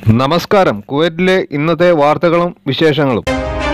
നമസ്കാരം കുവൈറ്റിലെ ഇന്നത്തെ വാർത്തകളും വിശേഷങ്ങളും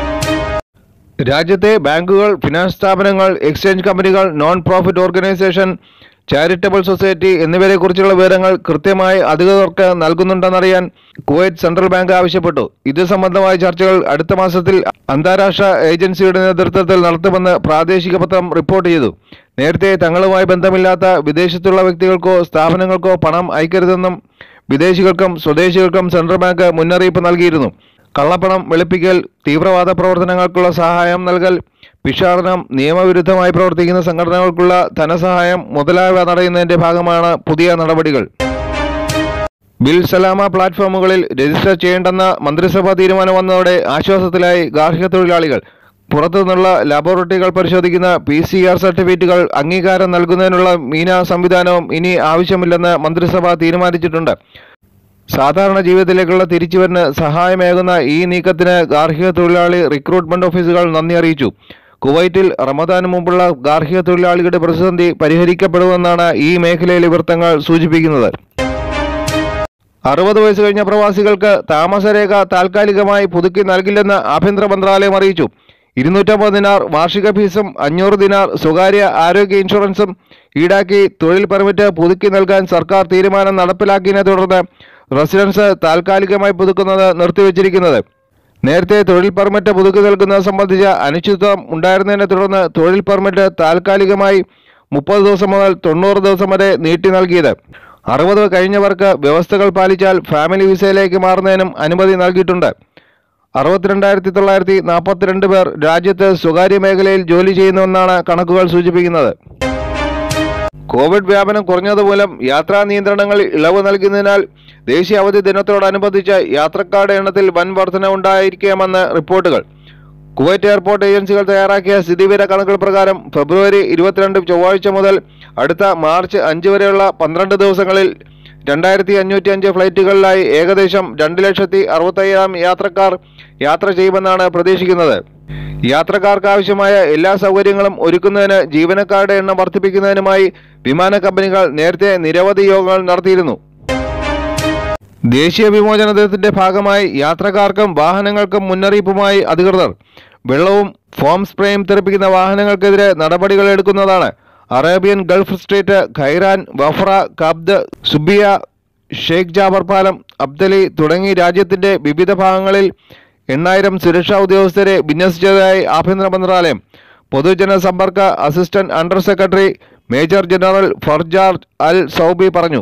രാജ്യത്തെ ബാങ്കുകൾ ഫിനാൻസ് സ്ഥാപനങ്ങൾ എക്സ്ചേഞ്ച് കമ്പനികൾ non profit organisation charitable society എന്നിവരെക്കുറിച്ചുള്ള വിവരങ്ങൾ കൃത്യമായി അധികൃതർക്ക് നൽകുന്നുണ്ടെന്നറിയാൻ കുവൈറ്റ് സെൻട്രൽ ബാങ്ക് ആവശ്യപ്പെട്ടു ഇത് സംബന്ധമായ ചർച്ചകൾ അടുത്ത മാസത്തിൽ അന്താരാഷ്ട്ര ഏജൻസിയുടെ നേതൃത്വത്തിൽ നടത്തുമെന്ന് പ്രാദേശിക പത്രം റിപ്പോർട്ട് ചെയ്തു നേരത്തെ തങ്ങളുമായി ബന്ധമില്ലാത്ത വിദേശത്തുള്ള വ്യക്തികൾക്കോ സ്ഥാപനങ്ങൾക്കോ പണം അയക്കരുതെന്നും വിദേശികൾക്കും സ്വദേശികൾക്കും സെൻട്രൽ ബാങ്ക് മുന്നറിയിപ്പ് നൽകിയിരുന്നു കള്ളപ്പണം വെളുപ്പിക്കൽ തീവ്രവാദ പ്രവർത്തനങ്ങൾക്കുള്ള സഹായം നൽകൽ ഭിക്ഷാടനം നിയമവിരുദ്ധമായി പ്രവർത്തിക്കുന്ന സംഘടനകൾക്കുള്ള ധനസഹായം മുതലായവ തടയുന്നതിന്റെ ഭാഗമാണ് പുതിയ നടപടികൾ ബിൽ സലാമ പ്ലാറ്റ്ഫോമുകളിൽ രജിസ്റ്റർ ചെയ്യേണ്ടെന്ന മന്ത്രിസഭാ തീരുമാനം വന്നതോടെ ആശ്വാസത്തിലായി ഗാർഹിക തൊഴിലാളികൾ പുറത്തുനിന്നുള്ള ലബോറട്ടറികൾ പരിശോധിക്കുന്ന പി സി ആർ സർട്ടിഫിക്കറ്റുകൾ അംഗീകാരം നൽകുന്നതിനുള്ള മീന സംവിധാനവും ഇനി ആവശ്യമില്ലെന്ന് മന്ത്രിസഭ തീരുമാനിച്ചിട്ടുണ്ട് സാധാരണ ജീവിതത്തിലേക്കുള്ള തിരിച്ചുവരന് സഹായമേകുന്ന ഈ നീക്കത്തിന് ഗാർഹിക തൊഴിലാളി റിക്രൂട്ട്മെന്റ് ഓഫീസുകൾ നന്ദി അറിയിച്ചു കുവൈറ്റിൽ റമദാന് മുമ്പുള്ള ഗാർഹിക തൊഴിലാളികളുടെ പ്രതിസന്ധി പരിഹരിക്കപ്പെടുമെന്നാണ് ഈ മേഖലയിലെ വൃത്തങ്ങൾ സൂചിപ്പിക്കുന്നത് അറുപത് വയസ്സ് കഴിഞ്ഞ പ്രവാസികൾക്ക് താമസരേഖ താൽക്കാലികമായി പുതുക്കി നൽകില്ലെന്ന് ആഭ്യന്തര മന്ത്രാലയം അറിയിച്ചു ഇരുന്നൂറ്റമ്പത് ദിനാർ വാർഷിക ഫീസും അഞ്ഞൂറ് ദിനാർ സ്വകാര്യ ആരോഗ്യ ഇൻഷുറൻസും ഈടാക്കി തൊഴിൽ പെർമിറ്റ് പുതുക്കി നൽകാൻ സർക്കാർ തീരുമാനം നടപ്പിലാക്കിയതിനെ തുടർന്ന് റെസിഡൻസ് താൽക്കാലികമായി പുതുക്കുന്നത് നിർത്തിവച്ചിരിക്കുന്നത് നേരത്തെ തൊഴിൽ പെർമിറ്റ് പുതുക്കി നൽകുന്നത് സംബന്ധിച്ച അനിശ്ചിതത്വം ഉണ്ടായിരുന്നതിനെ തുടർന്ന് തൊഴിൽ പെർമിറ്റ് താൽക്കാലികമായി മുപ്പത് ദിവസം മുതൽ തൊണ്ണൂറ് ദിവസം വരെ നീട്ടി നൽകിയത് അറുപത് കഴിഞ്ഞവർക്ക് വ്യവസ്ഥകൾ പാലിച്ചാൽ ഫാമിലി വിസയിലേക്ക് മാറുന്നതിനും അനുമതി നൽകിയിട്ടുണ്ട് അറുപത്തിരണ്ടായിരത്തി തൊള്ളായിരത്തി നാൽപ്പത്തിരണ്ട് പേർ രാജ്യത്ത് സ്വകാര്യ മേഖലയിൽ ജോലി ചെയ്യുന്നുവെന്നാണ് കണക്കുകൾ സൂചിപ്പിക്കുന്നത് കോവിഡ് വ്യാപനം കുറഞ്ഞതുമൂലം യാത്രാ നിയന്ത്രണങ്ങൾ ഇളവ് നൽകുന്നതിനാൽ ദേശീയ അവധി ദിനത്തോടനുബന്ധിച്ച് യാത്രക്കാരുടെ എണ്ണത്തിൽ വൻ വർധന ഉണ്ടായിരിക്കാമെന്ന് റിപ്പോർട്ടുകൾ കുവൈറ്റ് എയർപോർട്ട് ഏജൻസികൾ തയ്യാറാക്കിയ സ്ഥിതിവിവര കണക്കുകൾ പ്രകാരം ഫെബ്രുവരി ഇരുപത്തിരണ്ട് ചൊവ്വാഴ്ച മുതൽ അടുത്ത മാർച്ച് അഞ്ച് വരെയുള്ള പന്ത്രണ്ട് ദിവസങ്ങളിൽ രണ്ടായിരത്തി അഞ്ഞൂറ്റി അഞ്ച് ഫ്ലൈറ്റുകളിലായി ഏകദേശം രണ്ട് ലക്ഷത്തി അറുപത്തയ്യായിരം യാത്രക്കാർ യാത്ര ചെയ്യുമെന്നാണ് പ്രതീക്ഷിക്കുന്നത് യാത്രക്കാർക്ക് ആവശ്യമായ എല്ലാ സൗകര്യങ്ങളും ഒരുക്കുന്നതിന് ജീവനക്കാരുടെ എണ്ണം വർദ്ധിപ്പിക്കുന്നതിനുമായി വിമാന കമ്പനികൾ നേരത്തെ നിരവധി യോഗങ്ങൾ നടത്തിയിരുന്നു ദേശീയ വിമോചന ദിനത്തിന്റെ ഭാഗമായി യാത്രക്കാർക്കും വാഹനങ്ങൾക്കും മുന്നറിയിപ്പുമായി അധികൃതർ വെള്ളവും ഫോം സ്പ്രേയും തെറിപ്പിക്കുന്ന വാഹനങ്ങൾക്കെതിരെ നടപടികൾ എടുക്കുന്നതാണ് Arabian Gulf street Khairan Wafra Kabd Subiya Sheikh Jaber പാലം അബ്ദലി തുടങ്ങി രാജ്യത്തിന്റെ വിവിധ ഭാഗങ്ങളിൽ എണ്ണായിരം സുരക്ഷാ ഉദ്യോഗസ്ഥരെ വിന്യസിച്ചതായി ആഭ്യന്തര മന്ത്രാലയം പൊതുജന സമ്പർക്ക assistant under secretary major general Farraj Al Zoubi പറഞ്ഞു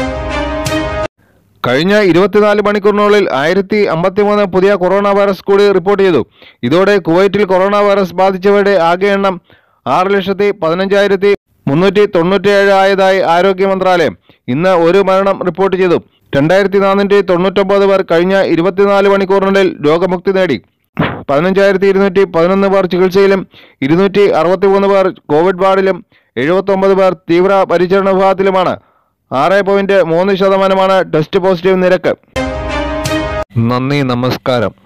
കഴിഞ്ഞ ഇരുപത്തിനാല് മണിക്കൂറിനുള്ളിൽ ആയിരത്തി അമ്പത്തിമൂന്ന് പുതിയ കൊറോണ വൈറസ് കൂടി റിപ്പോർട്ട് ചെയ്തു ഇതോടെ കുവൈറ്റിൽ കൊറോണ വൈറസ് ബാധിച്ചവരുടെ ആകെ എണ്ണം ആറ് ലക്ഷത്തി പതിനഞ്ചായിരത്തി മുന്നൂറ്റി തൊണ്ണൂറ്റിയേഴ് ആയതായി ആരോഗ്യ മന്ത്രാലയം ഇന്ന് ഒരു മരണം റിപ്പോർട്ട് ചെയ്തു രണ്ടായിരത്തി നാനൂറ്റി തൊണ്ണൂറ്റൊമ്പത് പേർ കഴിഞ്ഞ ഇരുപത്തിനാല് മണിക്കൂറിനുള്ളിൽ രോഗമുക്തി നേടി പതിനഞ്ചായിരത്തി ഇരുന്നൂറ്റി പതിനൊന്ന് പേർ ചികിത്സയിലും ഇരുന്നൂറ്റി അറുപത്തി മൂന്ന് പേർ കോവിഡ് വാർഡിലും എഴുപത്തൊമ്പത് പേർ തീവ്ര പരിചരണ വിഭാഗത്തിലുമാണ് ആറ് പോയിന്റ് മൂന്ന് ശതമാനമാണ് ടെസ്റ്റ് പോസിറ്റീവ് നിരക്ക് നന്ദി നമസ്കാരം